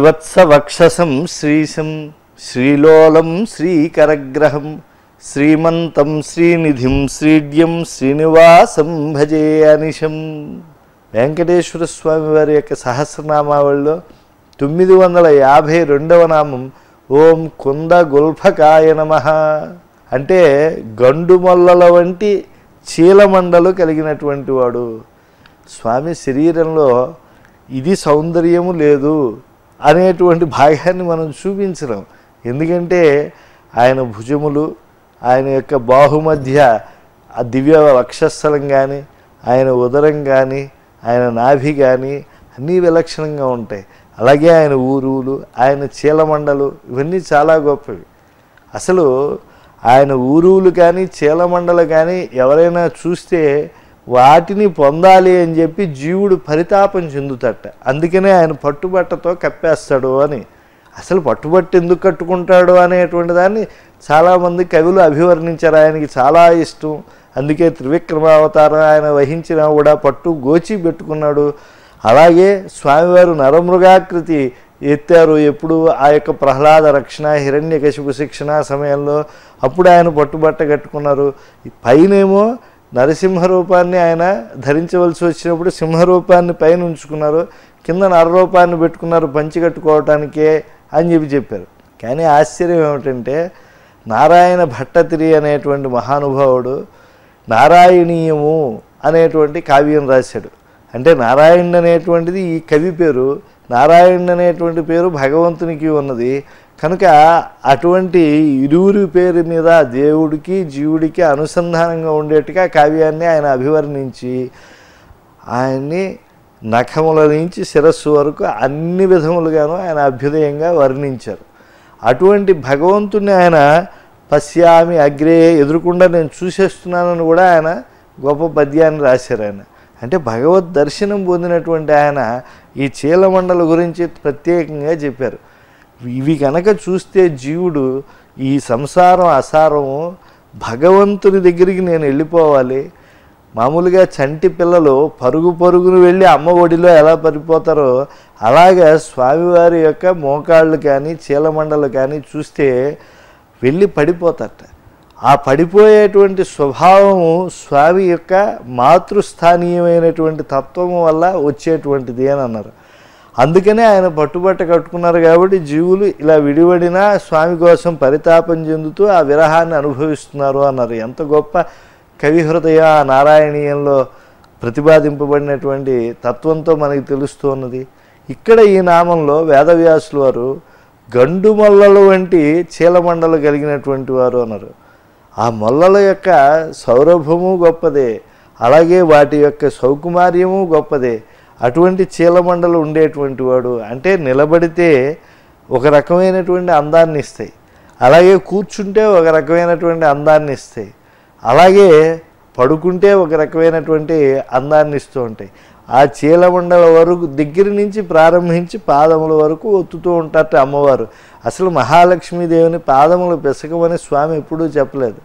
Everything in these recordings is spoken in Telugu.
శ్రీవత్సవక్షసం శ్రీశం శ్రీలోలం శ్రీకరగ్రహం శ్రీమంతం శ్రీనిధిం శ్రీడ్యం శ్రీనివాసం భజే అనిశం వెంకటేశ్వర స్వామి వారి యొక్క సహస్రనామావళిలో తొమ్మిది వందల యాభై రెండవ నామం ఓం కుంద గుల్ఫకాయ నమ అంటే గండుమల్లల వంటి చీలమండలు కలిగినటువంటి వాడు స్వామి శరీరంలో ఇది సౌందర్యము లేదు అనేటువంటి భాగాన్ని మనం చూపించలేం ఎందుకంటే ఆయన భుజములు ఆయన యొక్క బాహుమధ్య ఆ దివ్య వక్షస్థలం కానీ ఆయన ఉదరం కానీ ఆయన నాభి కానీ అన్నీ విలక్షణంగా ఉంటాయి అలాగే ఆయన ఊరువులు ఆయన చీలమండలు ఇవన్నీ చాలా గొప్పవి అసలు ఆయన ఊరువులు కానీ చీలమండలు కానీ ఎవరైనా చూస్తే వాటిని పొందాలి అని చెప్పి జీవుడు పరితాపం చెందుతట అందుకనే ఆయన పట్టుబట్టతో కప్పేస్తాడు అని అసలు పట్టుబట్టు ఎందుకు కట్టుకుంటాడు అనేటువంటి దాన్ని చాలామంది కవులు అభివర్ణించారు ఆయనకి చాలా ఇష్టం అందుకే త్రివిక్రమావతారం ఆయన వహించినా కూడా పట్టు గోచి పెట్టుకున్నాడు అలాగే స్వామివారు నరమృగాకృతి ఎత్తారు ఎప్పుడు ఆ యొక్క ప్రహ్లాద రక్షణ హిరణ్యకశిపు శిక్షణ సమయంలో అప్పుడు ఆయన పట్టుబట్ట కట్టుకున్నారు ఈ పైనేమో నరసింహ రూపాన్ని ఆయన ధరించవలసి వచ్చినప్పుడు సింహరూపాన్ని పైన ఉంచుకున్నారు కింద నరరూపాన్ని పెట్టుకున్నారు పంచి కట్టుకోవటానికే అని చెప్పి చెప్పారు కానీ ఆశ్చర్యం ఏమిటంటే నారాయణ భట్టతిరి అనేటువంటి మహానుభావుడు నారాయణీయము అనేటువంటి కావ్యం రాశాడు అంటే నారాయణ అనేటువంటిది ఈ కవి పేరు నారాయణ అనేటువంటి పేరు భగవంతునికి ఉన్నది కనుక అటువంటి ఇరువురి పేరు మీద దేవుడికి జీవుడికి అనుసంధానంగా ఉండేట్టుగా కావ్యాన్ని ఆయన అభివర్ణించి ఆయన్ని నఖముల నుంచి శిరస్సు వరకు అన్ని విధములుగాను ఆయన అభ్యుదయంగా వర్ణించారు అటువంటి భగవంతుని ఆయన పశ్యామి అగ్రే ఎదురుకుండా నేను చూసేస్తున్నానని కూడా ఆయన గొప్ప పద్యాన్ని రాశారు ఆయన అంటే భగవద్ దర్శనం పొందినటువంటి ఆయన ఈ చీలమండల గురించి ప్రత్యేకంగా చెప్పారు ఇవి కనుక చూస్తే జీవుడు ఈ సంసారం అసారము భగవంతుని దగ్గరికి నేను వెళ్ళిపోవాలి మామూలుగా చంటి పిల్లలు పరుగు పరుగును వెళ్ళి అమ్మ ఒడిలో ఎలా పడిపోతారో అలాగా స్వామివారి యొక్క మోకాళ్ళు కానీ చీలమండలు కానీ చూస్తే వెళ్ళి పడిపోతారట ఆ పడిపోయేటువంటి స్వభావము స్వామి యొక్క మాతృస్థానీయమైనటువంటి తత్వము వల్ల వచ్చేటువంటిది అని అన్నారు అందుకనే ఆయన పట్టుబట్ట కట్టుకున్నారు కాబట్టి జీవులు ఇలా విడివడినా స్వామి కోసం పరితాపం చెందుతూ ఆ విరహాన్ని అనుభవిస్తున్నారు అన్నారు ఎంత గొప్ప కవి హృదయ ఆ నారాయణీయంలో ప్రతిపాదింపబడినటువంటి తత్వంతో మనకి తెలుస్తున్నది ఇక్కడ ఈ నామంలో వేదవ్యాసులు వారు గండు మొల్లలు వంటి చీలమండలు కలిగినటువంటి వారు అన్నారు ఆ మొల్లల యొక్క సౌరభము గొప్పదే అలాగే వాటి యొక్క సౌకుమార్యము గొప్పదే అటువంటి చీలమండలు ఉండేటువంటి వాడు అంటే నిలబడితే ఒక రకమైనటువంటి అందాన్ని ఇస్తాయి అలాగే కూర్చుంటే ఒక రకమైనటువంటి అందాన్ని ఇస్తాయి అలాగే పడుకుంటే ఒక రకమైనటువంటి అందాన్ని ఇస్తూ ఉంటాయి ఆ చీలమండల వరకు దగ్గర నుంచి ప్రారంభించి పాదముల వరకు ఒత్తుతూ ఉంటారట అమ్మవారు అసలు మహాలక్ష్మీదేవిని పాదములు పెసకమని స్వామి ఎప్పుడూ చెప్పలేదు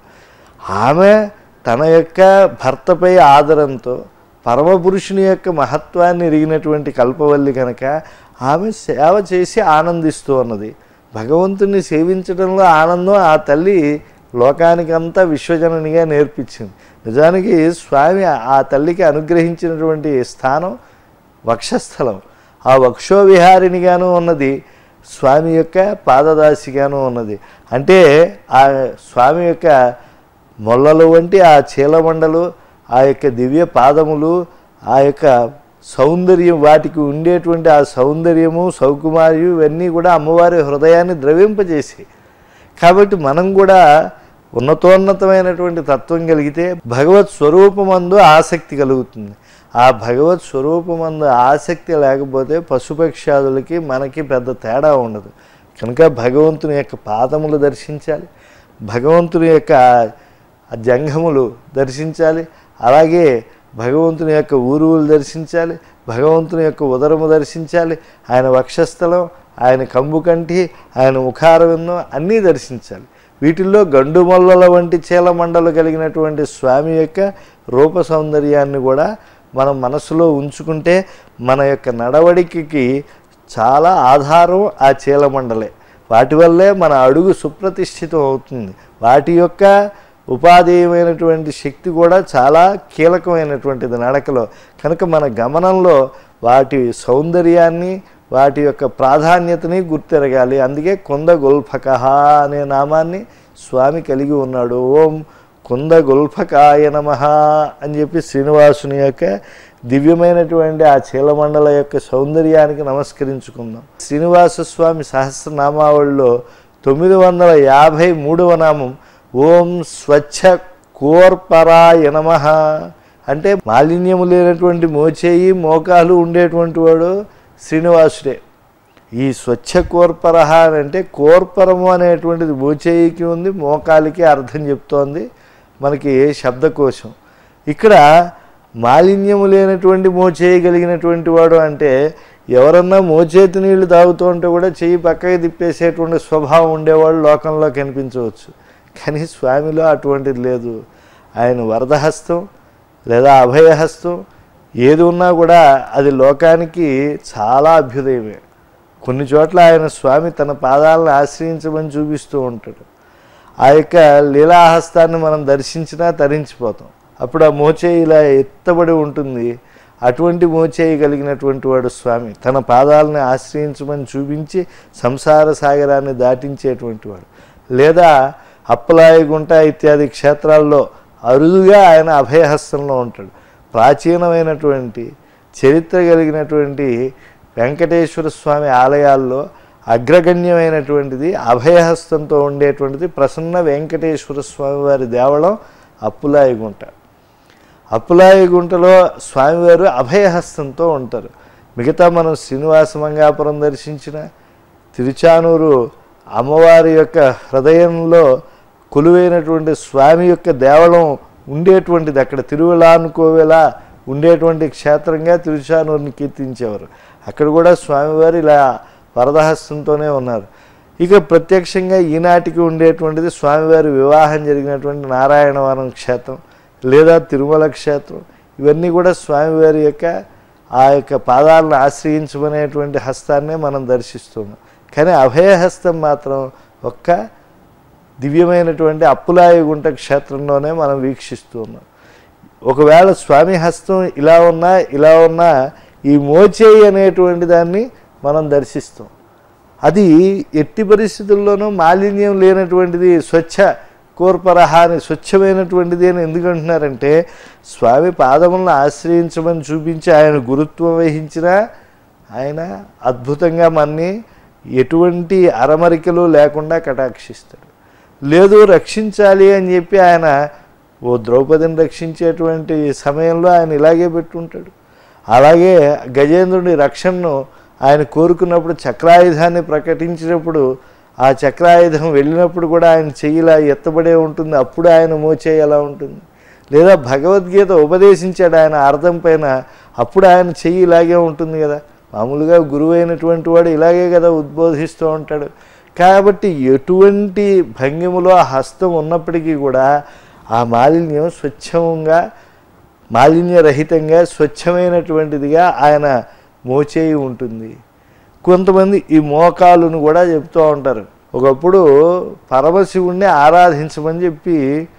ఆమె తన యొక్క భర్తపై ఆదరంతో పరమపురుషుని యొక్క మహత్వాన్ని ఎరిగినటువంటి కల్పవల్లి కనుక ఆమె సేవ చేసి ఆనందిస్తూ ఉన్నది భగవంతుని సేవించడంలో ఆనందం ఆ తల్లి లోకానికంతా విశ్వజననిగా నేర్పించింది నిజానికి స్వామి ఆ తల్లికి అనుగ్రహించినటువంటి స్థానం వక్షస్థలం ఆ వక్షోవిహారినిగాను ఉన్నది స్వామి యొక్క పాదదాసిగాను ఉన్నది అంటే ఆ స్వామి యొక్క మొల్లలు వంటి ఆ చీలమండలు ఆ యొక్క దివ్య పాదములు ఆ యొక్క సౌందర్యం వాటికి ఉండేటువంటి ఆ సౌందర్యము సౌకుమార్యం ఇవన్నీ కూడా అమ్మవారి హృదయాన్ని ద్రవింపజేసాయి కాబట్టి మనం కూడా ఉన్నతోన్నతమైనటువంటి తత్వం కలిగితే భగవత్ స్వరూపమందు ఆసక్తి కలుగుతుంది ఆ భగవత్ స్వరూపమందు ఆసక్తి లేకపోతే పశుపక్షాదులకి మనకి పెద్ద తేడా ఉండదు కనుక భగవంతుని యొక్క పాదములు దర్శించాలి భగవంతుని యొక్క ఆ జంఘములు దర్శించాలి అలాగే భగవంతుని యొక్క ఊరువులు దర్శించాలి భగవంతుని యొక్క ఉదరము దర్శించాలి ఆయన వక్షస్థలం ఆయన కంబు కంటి ఆయన ముఖారవిందం అన్నీ దర్శించాలి వీటిల్లో గండుమల్లల వంటి చీలమండలు కలిగినటువంటి స్వామి యొక్క రూప సౌందర్యాన్ని కూడా మనం మనసులో ఉంచుకుంటే మన యొక్క నడవడికకి చాలా ఆధారం ఆ చీలమండలే వాటి వల్లే మన అడుగు సుప్రతిష్ఠితం అవుతుంది వాటి యొక్క ఉపాధేయమైనటువంటి శక్తి కూడా చాలా కీలకమైనటువంటిది నడకలో కనుక మన గమనంలో వాటి సౌందర్యాన్ని వాటి యొక్క ప్రాధాన్యతని గుర్తెరగాలి అందుకే కుంద గొల్ఫక అనే నామాన్ని స్వామి కలిగి ఉన్నాడు ఓం కుంద గొల్ఫకాయ నమ అని చెప్పి శ్రీనివాసుని యొక్క దివ్యమైనటువంటి ఆ చీలమండల యొక్క సౌందర్యానికి నమస్కరించుకుందాం శ్రీనివాస స్వామి సహస్రనామావళిలో తొమ్మిది వందల యాభై మూడవ నామం ఓం స్వచ్ఛ కోర్పరాయ నమ అంటే మాలిన్యము లేనటువంటి మోచేయి మోకాలు ఉండేటువంటి వాడు శ్రీనివాసుడే ఈ స్వచ్ఛ కోర్పరహ అని అంటే కోర్పరము అనేటువంటిది మోచేయికి ఉంది మోకాలికి అర్థం చెప్తోంది మనకి శబ్దకోశం ఇక్కడ మాలిన్యము లేనటువంటి మోచేయగలిగినటువంటి వాడు అంటే ఎవరన్నా మోచేతి నీళ్లు తాగుతూ ఉంటే కూడా చెయ్యి పక్కకి తిప్పేసేటువంటి స్వభావం ఉండేవాళ్ళు లోకంలో కనిపించవచ్చు కానీ స్వామిలో అటువంటిది లేదు ఆయన వరదహస్తం లేదా అభయహస్తం ఏది ఉన్నా కూడా అది లోకానికి చాలా అభ్యుదయమే కొన్ని చోట్ల ఆయన స్వామి తన పాదాలను ఆశ్రయించమని చూపిస్తూ ఉంటాడు ఆ యొక్క లీలాహస్తాన్ని మనం దర్శించినా తరించిపోతాం అప్పుడు ఆ మోచేయి ఇలా ఎత్తబడి ఉంటుంది అటువంటి మోచేయి కలిగినటువంటి వాడు స్వామి తన పాదాలను ఆశ్రయించమని చూపించి సంసార సాగరాన్ని దాటించేటువంటి వాడు లేదా అప్పలాయగుంట ఇత్యాది క్షేత్రాల్లో అరుదుగా ఆయన అభయహస్తంలో ఉంటాడు ప్రాచీనమైనటువంటి చరిత్ర కలిగినటువంటి వెంకటేశ్వర స్వామి ఆలయాల్లో అగ్రగణ్యమైనటువంటిది అభయహస్తంతో ఉండేటువంటిది ప్రసన్న వెంకటేశ్వర స్వామి వారి దేవళం అప్పులాయగుంట అప్పులాయగుంటలో స్వామివారు అభయహస్తంతో ఉంటారు మిగతా మనం శ్రీనివాస మంగాపురం దర్శించిన తిరుచానూరు అమ్మవారి యొక్క హృదయంలో కొలువైనటువంటి స్వామి యొక్క దేవళం ఉండేటువంటిది అక్కడ తిరువలానుకోవేళ ఉండేటువంటి క్షేత్రంగా తిరుచానూరుని కీర్తించేవారు అక్కడ కూడా స్వామివారు ఇలా వరదహస్తంతోనే ఉన్నారు ఇక ప్రత్యక్షంగా ఈనాటికి ఉండేటువంటిది స్వామివారి వివాహం జరిగినటువంటి నారాయణవరం క్షేత్రం లేదా తిరుమల క్షేత్రం ఇవన్నీ కూడా స్వామివారి యొక్క ఆ యొక్క పాదాలను ఆశ్రయించమనేటువంటి హస్తాన్నే మనం దర్శిస్తున్నాం కానీ అభయహస్తం మాత్రం ఒక్క దివ్యమైనటువంటి అప్పులాయగుంట క్షేత్రంలోనే మనం వీక్షిస్తూ ఉన్నాం ఒకవేళ స్వామి హస్తం ఇలా ఉన్నా ఇలా ఉన్నా ఈ మోచేయి అనేటువంటి దాన్ని మనం దర్శిస్తాం అది ఎట్టి పరిస్థితుల్లోనూ మాలిన్యం లేనటువంటిది స్వచ్ఛ కోర్పరహ అని స్వచ్ఛమైనటువంటిది అని ఎందుకు అంటున్నారంటే స్వామి పాదములను ఆశ్రయించమని చూపించి ఆయన గురుత్వం వహించినా ఆయన అద్భుతంగా మన్ని ఎటువంటి అరమరికలు లేకుండా కటాక్షిస్తాడు లేదు రక్షించాలి అని చెప్పి ఆయన ఓ ద్రౌపదిని రక్షించేటువంటి సమయంలో ఆయన ఇలాగే పెట్టుంటాడు అలాగే గజేంద్రుడి రక్షణను ఆయన కోరుకున్నప్పుడు చక్రాయుధాన్ని ప్రకటించినప్పుడు ఆ చక్రాయుధం వెళ్ళినప్పుడు కూడా ఆయన చెయ్యిలా ఎత్తబడే ఉంటుంది అప్పుడు ఆయన మోచేయి ఎలా ఉంటుంది లేదా భగవద్గీత ఉపదేశించాడు ఆయన అర్థం పైన అప్పుడు ఆయన చెయ్యి ఇలాగే ఉంటుంది కదా మామూలుగా గురువు అయినటువంటి వాడు ఇలాగే కదా ఉద్బోధిస్తూ ఉంటాడు కాబట్టి ఎటువంటి భంగిమలో ఆ హస్తం ఉన్నప్పటికీ కూడా ఆ మాలిన్యం స్వచ్ఛంగా మాలిన్యరహితంగా స్వచ్ఛమైనటువంటిదిగా ఆయన మోచేయి ఉంటుంది కొంతమంది ఈ మోకాలును కూడా చెప్తూ ఉంటారు ఒకప్పుడు పరమశివుణ్ణి ఆరాధించమని చెప్పి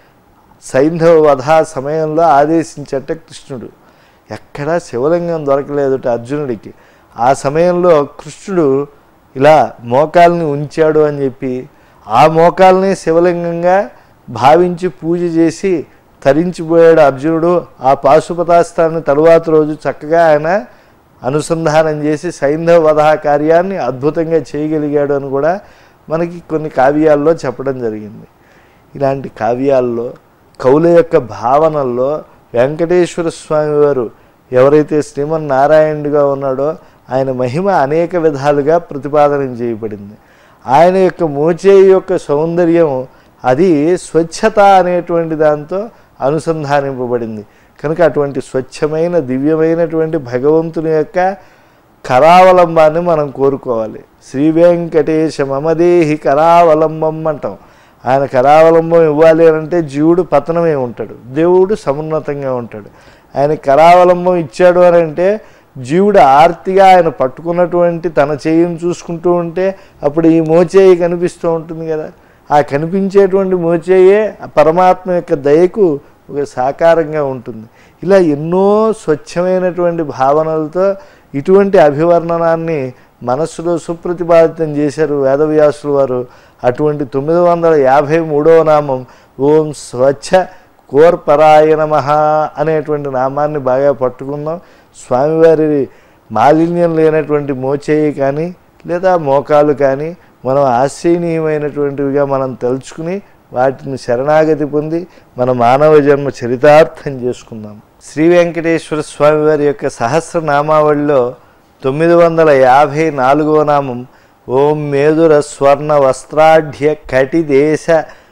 సైంధవ వధ సమయంలో ఆదేశించట కృష్ణుడు ఎక్కడా శివలింగం దొరకలేదుట అర్జునుడికి ఆ సమయంలో కృష్ణుడు ఇలా మోకాల్ని ఉంచాడు అని చెప్పి ఆ మోకాల్ని శివలింగంగా భావించి పూజ చేసి తరించిపోయాడు అర్జునుడు ఆ పాశుపతాస్త్రాన్ని తరువాత రోజు చక్కగా ఆయన అనుసంధానం చేసి సైంధవ వధ కార్యాన్ని అద్భుతంగా చేయగలిగాడు అని కూడా మనకి కొన్ని కావ్యాల్లో చెప్పడం జరిగింది ఇలాంటి కావ్యాల్లో కవుల యొక్క భావనల్లో వెంకటేశ్వర స్వామి వారు ఎవరైతే శ్రీమన్నారాయణుడిగా ఉన్నాడో ఆయన మహిమ అనేక విధాలుగా ప్రతిపాదన చేయబడింది ఆయన యొక్క మోచేయి యొక్క సౌందర్యం అది స్వచ్ఛత అనేటువంటి దాంతో అనుసంధానింపబడింది కనుక అటువంటి స్వచ్ఛమైన దివ్యమైనటువంటి భగవంతుని యొక్క కరావలంబాన్ని మనం కోరుకోవాలి శ్రీ వెంకటేశ మమదేహి కరావలంబం అంటాం ఆయన కరావలంబం ఇవ్వాలి అని అంటే జీవుడు పతనమే ఉంటాడు దేవుడు సమున్నతంగా ఉంటాడు ఆయన కరావలంబం ఇచ్చాడు అని అంటే జీవుడు ఆర్తిగా ఆయన పట్టుకున్నటువంటి తన చేయిని చూసుకుంటూ ఉంటే అప్పుడు ఈ మోచేయి కనిపిస్తూ ఉంటుంది కదా ఆ కనిపించేటువంటి మోచేయే ఆ పరమాత్మ యొక్క దయకు ఒక సాకారంగా ఉంటుంది ఇలా ఎన్నో స్వచ్ఛమైనటువంటి భావనలతో ఇటువంటి అభివర్ణనాన్ని మనస్సులో సుప్రతిపాదితం చేశారు వేదవ్యాసులు వారు అటువంటి తొమ్మిది వందల యాభై మూడవ నామం ఓం స్వచ్ఛ కోర్పరాయ నమః అనేటువంటి నామాన్ని బాగా పట్టుకుందాం స్వామివారి మాలిన్యం లేనటువంటి మోచేయి కానీ లేదా మోకాలు కానీ మనం ఆశ్చర్యనీయమైనటువంటివిగా మనం తెలుసుకుని వాటిని శరణాగతి పొంది మన మానవ జన్మ చరితార్థం చేసుకుందాం శ్రీ వెంకటేశ్వర స్వామి వారి యొక్క సహస్రనామావళిలో తొమ్మిది వందల యాభై నాలుగవ నామం ఓం మేధుర స్వర్ణ వస్త్రాఢ్య కటిదేశ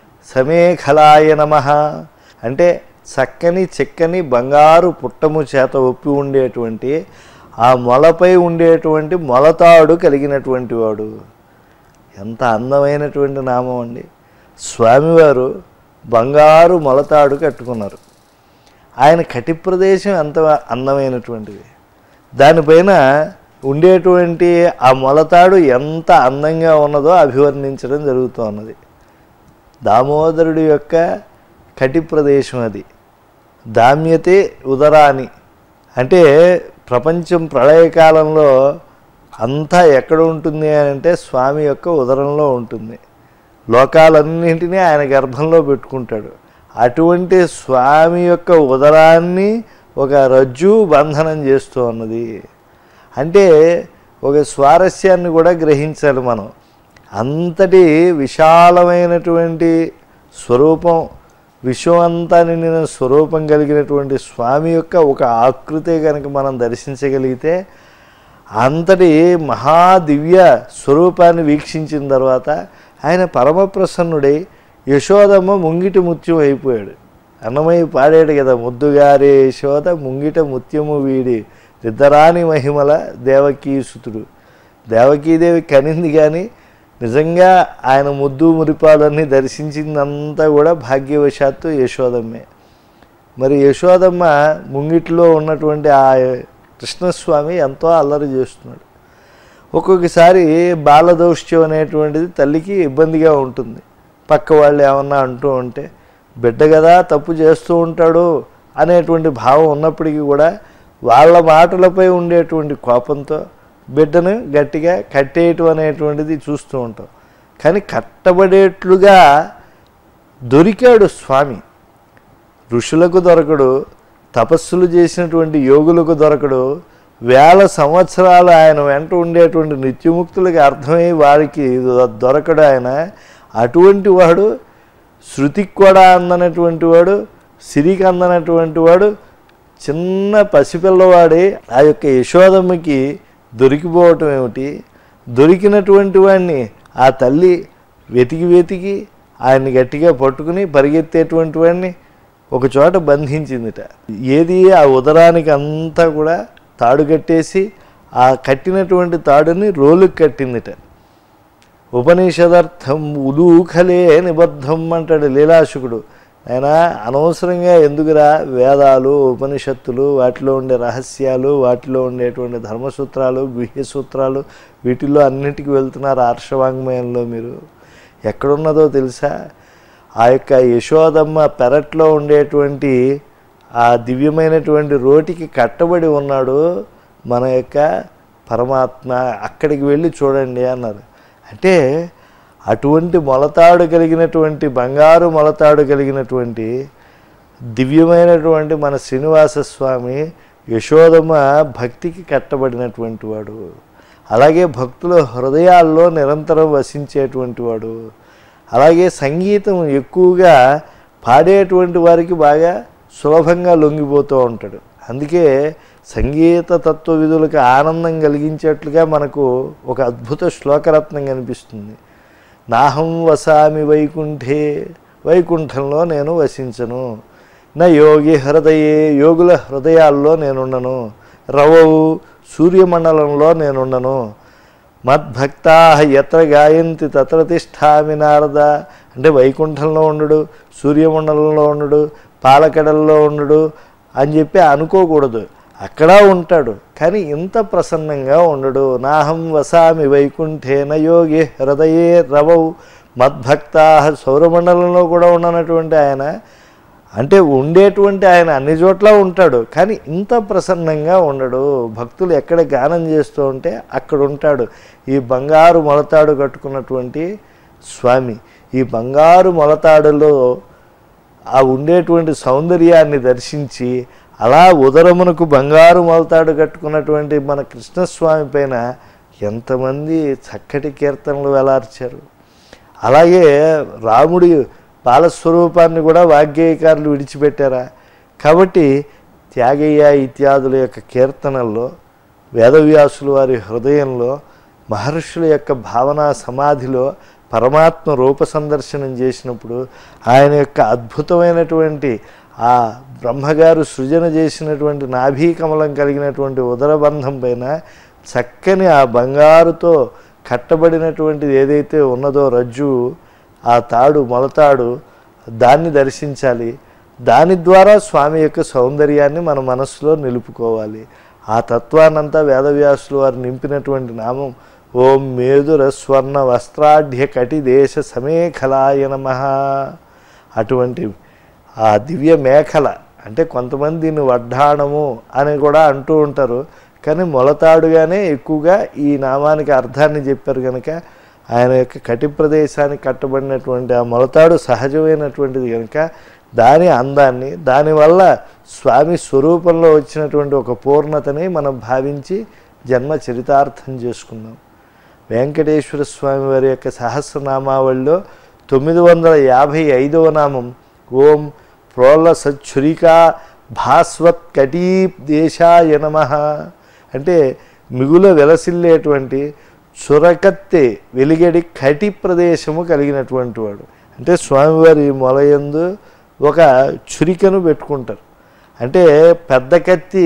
సమేఖలాయ నమ అంటే చక్కని చెక్కని బంగారు పుట్టము చేత ఒప్పి ఉండేటువంటి ఆ మొలపై ఉండేటువంటి మొలతాడు కలిగినటువంటి వాడు ఎంత అందమైనటువంటి నామం అండి స్వామివారు బంగారు మొలతాడు కట్టుకున్నారు ఆయన కటి ప్రదేశం ఎంత అందమైనటువంటిది దానిపైన ఉండేటువంటి ఆ మొలతాడు ఎంత అందంగా ఉన్నదో అభివర్ణించడం జరుగుతూ ఉన్నది దామోదరుడి యొక్క కటి ప్రదేశం అది దామ్యతే ఉదరాని అంటే ప్రపంచం ప్రళయకాలంలో అంతా ఎక్కడ ఉంటుంది అని అంటే స్వామి యొక్క ఉదరంలో ఉంటుంది లోకాలన్నింటినీ ఆయన గర్భంలో పెట్టుకుంటాడు అటువంటి స్వామి యొక్క ఉదరాన్ని ఒక రజ్జు బంధనం చేస్తూ ఉన్నది అంటే ఒక స్వారస్యాన్ని కూడా గ్రహించాలి మనం అంతటి విశాలమైనటువంటి స్వరూపం విశ్వమంతా నిండిన స్వరూపం కలిగినటువంటి స్వామి యొక్క ఒక ఆకృతే కనుక మనం దర్శించగలిగితే అంతటి మహాదివ్య స్వరూపాన్ని వీక్షించిన తర్వాత ఆయన పరమప్రసన్నుడై యశోదమ్మ ముంగిటి ముత్యం అయిపోయాడు అన్నమయ్య పాడాడు కదా ముద్దుగారే యశోద ముంగిట ముత్యము వీడి రిద్దరాని మహిమల దేవకీసుతుడు దేవకీదేవి కనింది కానీ నిజంగా ఆయన ముద్దు మురిపాలన్నీ దర్శించిందంతా కూడా భాగ్యవశాత్తు యశోదమ్మే మరి యశోదమ్మ ముంగిట్లో ఉన్నటువంటి ఆ కృష్ణస్వామి ఎంతో అల్లరి చేస్తున్నాడు ఒక్కొక్కసారి బాలదౌష్ట్యం అనేటువంటిది తల్లికి ఇబ్బందిగా ఉంటుంది పక్క వాళ్ళు ఏమన్నా అంటూ ఉంటే బిడ్డ కదా తప్పు చేస్తూ ఉంటాడు అనేటువంటి భావం ఉన్నప్పటికీ కూడా వాళ్ళ మాటలపై ఉండేటువంటి కోపంతో బిడ్డను గట్టిగా కట్టేయటం అనేటువంటిది చూస్తూ ఉంటాం కానీ కట్టబడేట్లుగా దొరికాడు స్వామి ఋషులకు దొరకడు తపస్సులు చేసినటువంటి యోగులకు దొరకడు వేల సంవత్సరాలు ఆయన వెంట ఉండేటువంటి నిత్యముక్తులకి అర్థమై వారికి దొరకడు ఆయన అటువంటి వాడు శృతికి కూడా అందనటువంటి వాడు సిరికి అందనటువంటి వాడు చిన్న పసిపిల్లవాడే ఆ యొక్క యశోదమ్మకి దొరికిపోవటం ఏమిటి దొరికినటువంటి వాడిని ఆ తల్లి వెతికి వెతికి ఆయన్ని గట్టిగా పట్టుకుని పరిగెత్తేటువంటి వాడిని ఒక చోట బంధించిందిట ఏది ఆ ఉదరానికి అంతా కూడా తాడు కట్టేసి ఆ కట్టినటువంటి తాడుని రోలుకి కట్టిందిట ఉపనిషదర్థం ఉదూఖలే నిబద్ధం అంటాడు లీలాశుకుడు ఆయన అనవసరంగా ఎందుకురా వేదాలు ఉపనిషత్తులు వాటిలో ఉండే రహస్యాలు వాటిలో ఉండేటువంటి ధర్మసూత్రాలు గుహ్య సూత్రాలు వీటిల్లో అన్నిటికీ వెళ్తున్నారు ఆర్షవాంగ్మయంలో మీరు ఎక్కడున్నదో తెలుసా ఆ యొక్క యశోదమ్మ పెరట్లో ఉండేటువంటి ఆ దివ్యమైనటువంటి రోటికి కట్టబడి ఉన్నాడు మన యొక్క పరమాత్మ అక్కడికి వెళ్ళి చూడండి అన్నారు అంటే అటువంటి మొలతాడు కలిగినటువంటి బంగారు మొలతాడు కలిగినటువంటి దివ్యమైనటువంటి మన శ్రీనివాస స్వామి యశోదమ్మ భక్తికి కట్టబడినటువంటి వాడు అలాగే భక్తుల హృదయాల్లో నిరంతరం వసించేటువంటి వాడు అలాగే సంగీతం ఎక్కువగా పాడేటువంటి వారికి బాగా సులభంగా లొంగిపోతూ ఉంటాడు అందుకే సంగీత తత్వ విధులకు ఆనందం కలిగించేట్లుగా మనకు ఒక అద్భుత శ్లోకరత్నం కనిపిస్తుంది నాహం వసామి వైకుంఠే వైకుంఠంలో నేను వసించను నా యోగి హృదయే యోగుల హృదయాల్లో నేనుండను రవవు సూర్యమండలంలో నేనుండను మద్భక్తా ఎత్ర గాయంతి తత్ర తిష్టామి నారద అంటే వైకుంఠంలో ఉండడు సూర్యమండలంలో ఉండడు పాలకడల్లో ఉండడు అని చెప్పి అనుకోకూడదు అక్కడ ఉంటాడు కానీ ఇంత ప్రసన్నంగా ఉండడు నాహం వసామి వైకుంఠేన యోగి హృదయే రవౌ మద్భక్తా సౌరమండలంలో కూడా ఉండనటువంటి ఆయన అంటే ఉండేటువంటి ఆయన అన్ని చోట్ల ఉంటాడు కానీ ఇంత ప్రసన్నంగా ఉండడు భక్తులు ఎక్కడ గానం చేస్తూ ఉంటే అక్కడ ఉంటాడు ఈ బంగారు మొలతాడు కట్టుకున్నటువంటి స్వామి ఈ బంగారు మొలతాడులో ఆ ఉండేటువంటి సౌందర్యాన్ని దర్శించి అలా ఉదరమునకు బంగారు మొలతాడు కట్టుకున్నటువంటి మన కృష్ణస్వామి పైన ఎంతమంది చక్కటి కీర్తనలు వెలార్చారు అలాగే రాముడి బాలస్వరూపాన్ని కూడా వాగ్గేయకారులు విడిచిపెట్టారా కాబట్టి త్యాగయ్య ఇత్యాదుల యొక్క కీర్తనల్లో వేదవ్యాసుల వారి హృదయంలో మహర్షుల యొక్క భావనా సమాధిలో పరమాత్మ రూప సందర్శనం చేసినప్పుడు ఆయన యొక్క అద్భుతమైనటువంటి ఆ బ్రహ్మగారు సృజన చేసినటువంటి నాభీకమలం కలిగినటువంటి ఉదరబంధం పైన చక్కని ఆ బంగారుతో కట్టబడినటువంటిది ఏదైతే ఉన్నదో రజ్జు ఆ తాడు మొలతాడు దాన్ని దర్శించాలి దాని ద్వారా స్వామి యొక్క సౌందర్యాన్ని మన మనస్సులో నిలుపుకోవాలి ఆ తత్వాన్నంతా వేదవ్యాసులు వారు నింపినటువంటి నామం ఓం మేధుర స్వర్ణ వస్త్రాఢ్య కటి దేశ సమేఖలాయ నమ అటువంటి ఆ దివ్య మేఖల అంటే కొంతమంది దీన్ని వడ్డాణము అని కూడా అంటూ ఉంటారు కానీ మొలతాడుగానే ఎక్కువగా ఈ నామానికి అర్థాన్ని చెప్పారు కనుక ఆయన యొక్క కటి ప్రదేశానికి కట్టబడినటువంటి ఆ మొలతాడు సహజమైనటువంటిది కనుక దాని అందాన్ని దానివల్ల స్వామి స్వరూపంలో వచ్చినటువంటి ఒక పూర్ణతని మనం భావించి జన్మ చరితార్థం చేసుకుందాం వెంకటేశ్వర స్వామి వారి యొక్క సహస్రనామావళిలో తొమ్మిది వందల యాభై ఐదవ నామం ఓం ప్రోల సచ్చురికా భాస్వత్ కటీ దేశాయ నమ అంటే మిగుల వెలసిల్లేటువంటి చురకత్తె వెలిగడి కటి ప్రదేశము కలిగినటువంటి వాడు అంటే స్వామివారి మొలయందు ఒక చురికను పెట్టుకుంటారు అంటే పెద్ద కత్తి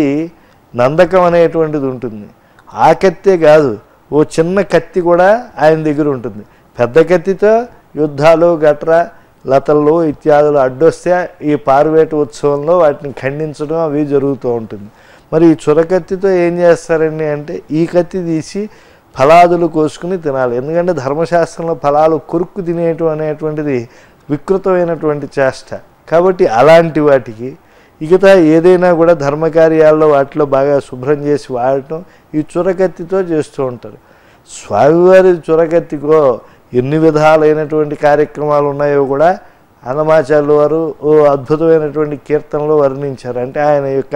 నందకం అనేటువంటిది ఉంటుంది ఆ కత్తే కాదు ఓ చిన్న కత్తి కూడా ఆయన దగ్గర ఉంటుంది పెద్ద కత్తితో యుద్ధాలు గట్రా లతలు ఇత్యాదులు అడ్డొస్తే ఈ పార్వేట ఉత్సవంలో వాటిని ఖండించడం అవి జరుగుతూ ఉంటుంది మరి ఈ చురకత్తితో ఏం చేస్తారండి అంటే ఈ కత్తి తీసి ఫలాదులు కోసుకుని తినాలి ఎందుకంటే ధర్మశాస్త్రంలో ఫలాలు కొరుక్కు తినేయటం అనేటువంటిది వికృతమైనటువంటి చేష్ట కాబట్టి అలాంటి వాటికి ఇకత ఏదైనా కూడా ధర్మకార్యాల్లో వాటిలో బాగా శుభ్రం చేసి వాడటం ఈ చురకత్తితో చేస్తూ ఉంటారు స్వామివారి చురకత్తికో ఎన్ని విధాలైనటువంటి కార్యక్రమాలు ఉన్నాయో కూడా అన్నమాచార్యుల వారు ఓ అద్భుతమైనటువంటి కీర్తనలో వర్ణించారు అంటే ఆయన యొక్క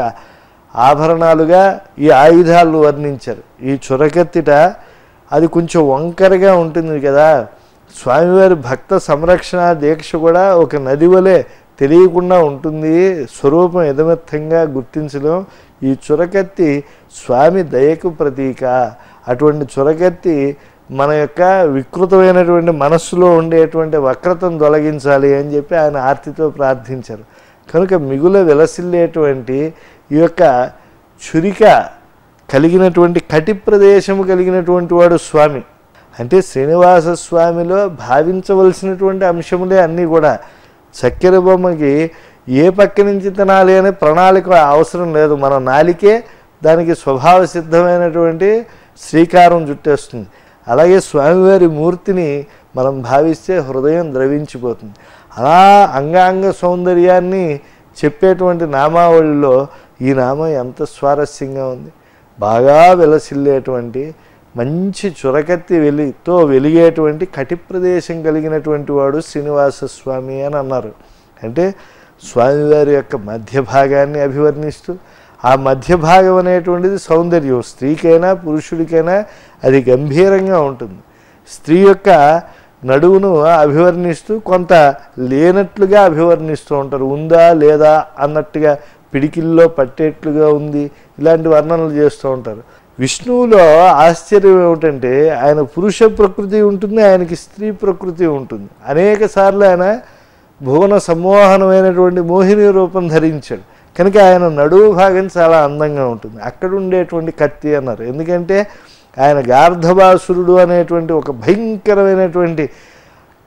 ఆభరణాలుగా ఈ ఆయుధాలను వర్ణించారు ఈ చురకత్తిట అది కొంచెం వంకరగా ఉంటుంది కదా స్వామివారి భక్త సంరక్షణ దీక్ష కూడా ఒక నది వలె తెలియకుండా ఉంటుంది స్వరూపం యథమర్థంగా గుర్తించడం ఈ చురకత్తి స్వామి దయకు ప్రతీక అటువంటి చురకత్తి మన యొక్క వికృతమైనటువంటి మనస్సులో ఉండేటువంటి వక్రతను తొలగించాలి అని చెప్పి ఆయన ఆర్తితో ప్రార్థించారు కనుక మిగుల విలసిల్లేటువంటి ఈ యొక్క చురిక కలిగినటువంటి కటి ప్రదేశము కలిగినటువంటి వాడు స్వామి అంటే శ్రీనివాస స్వామిలో భావించవలసినటువంటి అంశములే అన్నీ కూడా చక్కెర బొమ్మకి ఏ పక్క నుంచి తినాలి అనే ప్రణాళిక అవసరం లేదు మన నాలికే దానికి స్వభావ సిద్ధమైనటువంటి శ్రీకారం చుట్టేస్తుంది అలాగే స్వామివారి మూర్తిని మనం భావిస్తే హృదయం ద్రవించిపోతుంది అలా అంగాంగ సౌందర్యాన్ని చెప్పేటువంటి నామావళిలో ఈ నామం ఎంత స్వారస్యంగా ఉంది బాగా విలసిల్లేటువంటి మంచి చురకత్తి వెలితో వెలిగేటువంటి కటి ప్రదేశం కలిగినటువంటి వాడు శ్రీనివాస స్వామి అని అన్నారు అంటే స్వామివారి యొక్క మధ్య భాగాన్ని అభివర్ణిస్తూ ఆ మధ్య భాగం అనేటువంటిది సౌందర్యం స్త్రీకైనా పురుషుడికైనా అది గంభీరంగా ఉంటుంది స్త్రీ యొక్క నడువును అభివర్ణిస్తూ కొంత లేనట్లుగా అభివర్ణిస్తూ ఉంటారు ఉందా లేదా అన్నట్టుగా పిడికిల్లో పట్టేట్లుగా ఉంది ఇలాంటి వర్ణనలు చేస్తూ ఉంటారు విష్ణువులో ఆశ్చర్యం ఏమిటంటే ఆయన పురుష ప్రకృతి ఉంటుంది ఆయనకి స్త్రీ ప్రకృతి ఉంటుంది అనేక సార్లు ఆయన భువన సమ్మోహనమైనటువంటి మోహిని రూపం ధరించాడు కనుక ఆయన నడువు భాగం చాలా అందంగా ఉంటుంది అక్కడ ఉండేటువంటి కత్తి అన్నారు ఎందుకంటే ఆయన గార్ధబాసురుడు అనేటువంటి ఒక భయంకరమైనటువంటి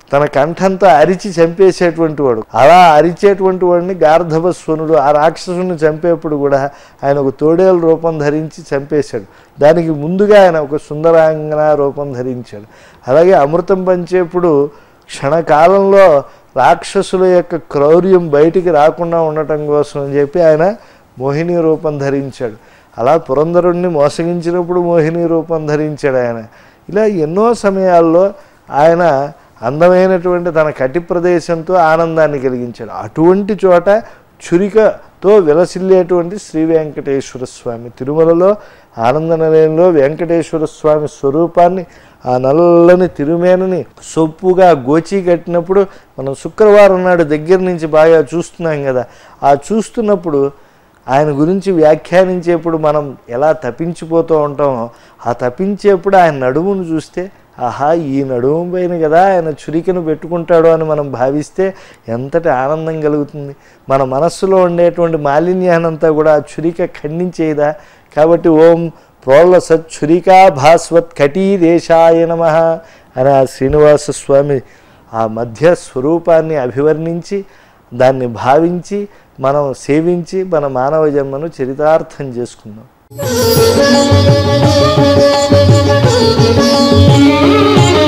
తన కంఠంతో అరిచి చంపేసేటువంటి వాడు అలా అరిచేటువంటి వాడిని గార్ధభస్వనుడు ఆ రాక్షసుని చంపేప్పుడు కూడా ఆయన ఒక తోడేలు రూపం ధరించి చంపేశాడు దానికి ముందుగా ఆయన ఒక సుందరాంగన రూపం ధరించాడు అలాగే అమృతం పంచేప్పుడు క్షణకాలంలో రాక్షసుల యొక్క క్రౌర్యం బయటికి రాకుండా ఉండటం కోసం అని చెప్పి ఆయన మోహిని రూపం ధరించాడు అలా పురంధరుణ్ణి మోసగించినప్పుడు మోహిని రూపం ధరించాడు ఆయన ఇలా ఎన్నో సమయాల్లో ఆయన అందమైనటువంటి తన కటి ప్రదేశంతో ఆనందాన్ని కలిగించాడు అటువంటి చోట చురికతో విలసిల్లేటువంటి శ్రీ వెంకటేశ్వర స్వామి తిరుమలలో ఆనంద నిలయంలో వెంకటేశ్వర స్వామి స్వరూపాన్ని ఆ నల్లని తిరుమేనని సొప్పుగా గోచి కట్టినప్పుడు మనం శుక్రవారం నాడు దగ్గర నుంచి బాగా చూస్తున్నాం కదా ఆ చూస్తున్నప్పుడు ఆయన గురించి వ్యాఖ్యానించేప్పుడు మనం ఎలా తప్పించిపోతూ ఉంటామో ఆ తప్పించేప్పుడు ఆయన నడుమును చూస్తే ఆహా ఈ నడుము పైన కదా ఆయన చురికను పెట్టుకుంటాడు అని మనం భావిస్తే ఎంతటి ఆనందం కలుగుతుంది మన మనస్సులో ఉండేటువంటి మాలిన్యానంతా కూడా ఆ చురిక ఖండించేదా కాబట్టి ఓం ప్రోళ్ళ సచ్చురికా భాస్వత్ కటీ దేశాయ నమ అని ఆ శ్రీనివాస స్వామి ఆ మధ్య స్వరూపాన్ని అభివర్ణించి దాన్ని భావించి మనం సేవించి మన మానవ జన్మను చరితార్థం చేసుకుందాం Thank you.